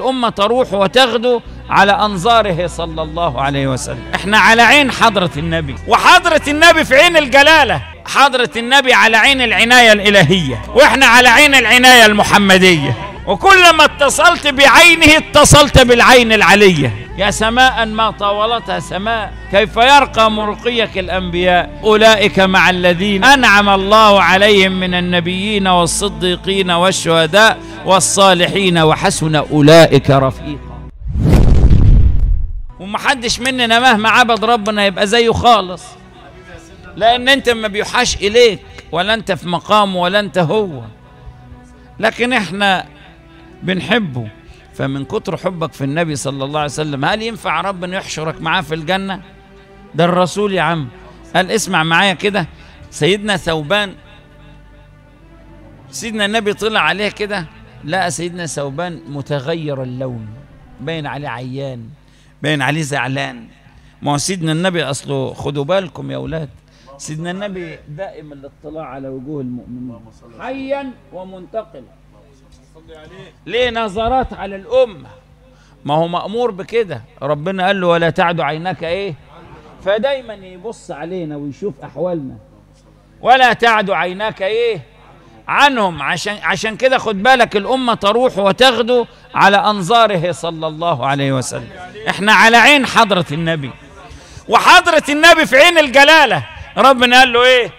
الأمة تروح وتغدو على أنظاره صلى الله عليه وسلم احنا على عين حضرة النبي وحضرة النبي في عين الجلالة حضرة النبي على عين العناية الإلهية واحنا على عين العناية المحمدية وكلما اتصلت بعينه اتصلت بالعين العلية يا سماء ما طاولتها سماء كيف يرقى مرقيك الأنبياء أولئك مع الذين أنعم الله عليهم من النبيين والصديقين والشهداء والصالحين وحسن أولئك رفيقا ومحدش مننا مهما عبد ربنا يبقى زيه خالص لأن أنت ما بيحاش إليك ولا أنت في مقامه ولا أنت هو لكن احنا بنحبه فمن كتر حبك في النبي صلى الله عليه وسلم هل ينفع ربنا يحشرك معاه في الجنة ده الرسول يا عم قال اسمع معايا كده سيدنا ثوبان سيدنا النبي طلع عليه كده لقى سيدنا ثوبان متغير اللون باين عليه عيان باين عليه زعلان ما هو سيدنا النبي اصله خدوا بالكم يا اولاد سيدنا النبي دائم الاطلاع على وجوه المؤمنين حيا ومنتقلا ليه نظرات على الأمة ما هو مأمور بكده ربنا قال له ولا تعد عينك ايه فدايما يبص علينا ويشوف أحوالنا ولا تعد عيناك ايه عنهم عشان عشان كده خد بالك الأمة تروح وتغدو على أنظاره صلى الله عليه وسلم احنا على عين حضرة النبي وحضرة النبي في عين الجلالة ربنا قال له ايه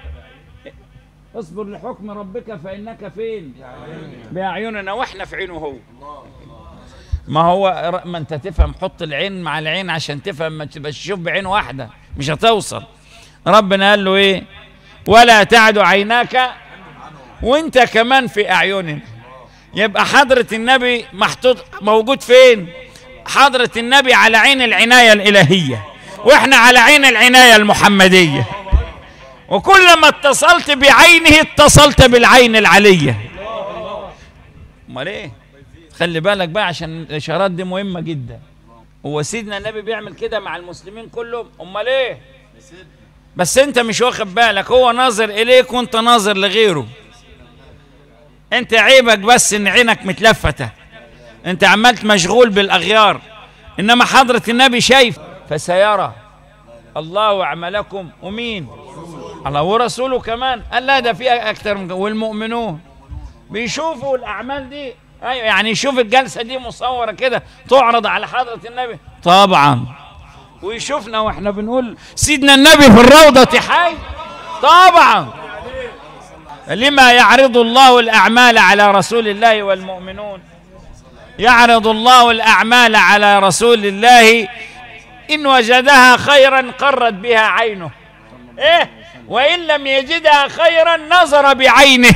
اصبر لحكم ربك فإنك فين بأعيننا واحنا في عينه هو ما هو ما انت تفهم حط العين مع العين عشان تفهم ما تبقاش تشوف بعين واحدة مش هتوصل ربنا قال له ايه ولا تعد عيناك وانت كمان في اعيننا يبقى حضرة النبي محطوط موجود فين حضرة النبي على عين العناية الإلهية واحنا على عين العناية المحمدية وكلما اتصلت بعينه اتصلت بالعين العلية امال ايه خلي بالك بقى عشان الاشارات دي مهمة جدا هو سيدنا النبي بيعمل كده مع المسلمين كلهم امال ايه بس انت مش واخد بالك هو ناظر اليك وانت ناظر لغيره انت عيبك بس ان عينك متلفتة انت عملت مشغول بالاغيار انما حضرة النبي شايف فسيرى الله اعمالكم ومين الله ورسوله كمان قال لا ده في اكتر من والمؤمنون بيشوفوا الاعمال دي ايوه يعني يشوف الجلسه دي مصوره كده تعرض على حضره النبي طبعا ويشوفنا واحنا بنقول سيدنا النبي في الروضه حي طبعا لما يعرض الله الاعمال على رسول الله والمؤمنون يعرض الله الاعمال على رسول الله ان وجدها خيرا قرت بها عينه ايه وإن لم يجدها خيرا نظر بعينه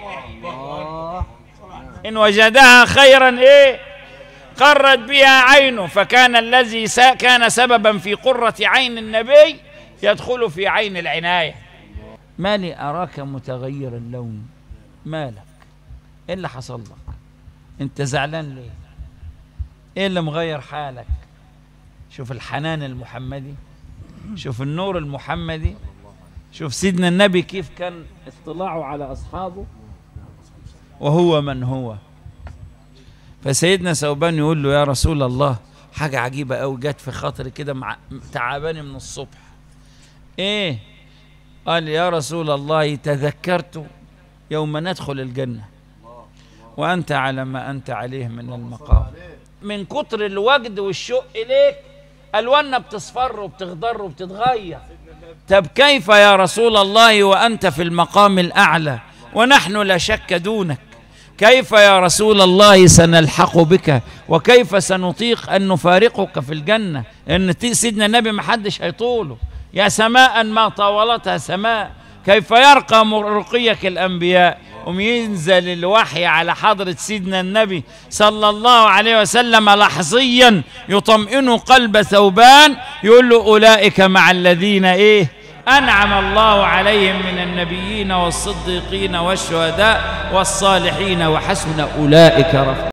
إن وجدها خيرا إيه قرت بها عينه فكان الذي كان سببا في قرة عين النبي يدخل في عين العناية ما لي أراك متغير اللون مالك إيه اللي حصل لك أنت زعلان ليه إيه اللي مغير حالك شوف الحنان المحمدي شوف النور المحمدي شوف سيدنا النبي كيف كان اطلاعه على أصحابه وهو من هو فسيدنا ثوبان يقول له يا رسول الله حاجة عجيبة أوي جت في خاطري كده مع تعباني من الصبح إيه قال يا رسول الله تذكرت يوم ندخل الجنة وأنت على ما أنت عليه من المقام من كتر الوجد والشوق إليك ألواننا بتصفر وبتخضر وبتتغير طب كيف يا رسول الله وأنت في المقام الأعلى ونحن لا شك دونك كيف يا رسول الله سنلحق بك وكيف سنطيق أن نفارقك في الجنة إن سيدنا النبي ما حدش هيطوله يا سماء ما طاولتها سماء كيف يرقى مرقيك الأنبياء وينزل الوحي على حضرة سيدنا النبي صلى الله عليه وسلم لحظيا يطمئن قلب ثوبان يقول له أولئك مع الذين إيه أنعم الله عليهم من النبيين والصديقين والشهداء والصالحين وحسن أولئك رفيقا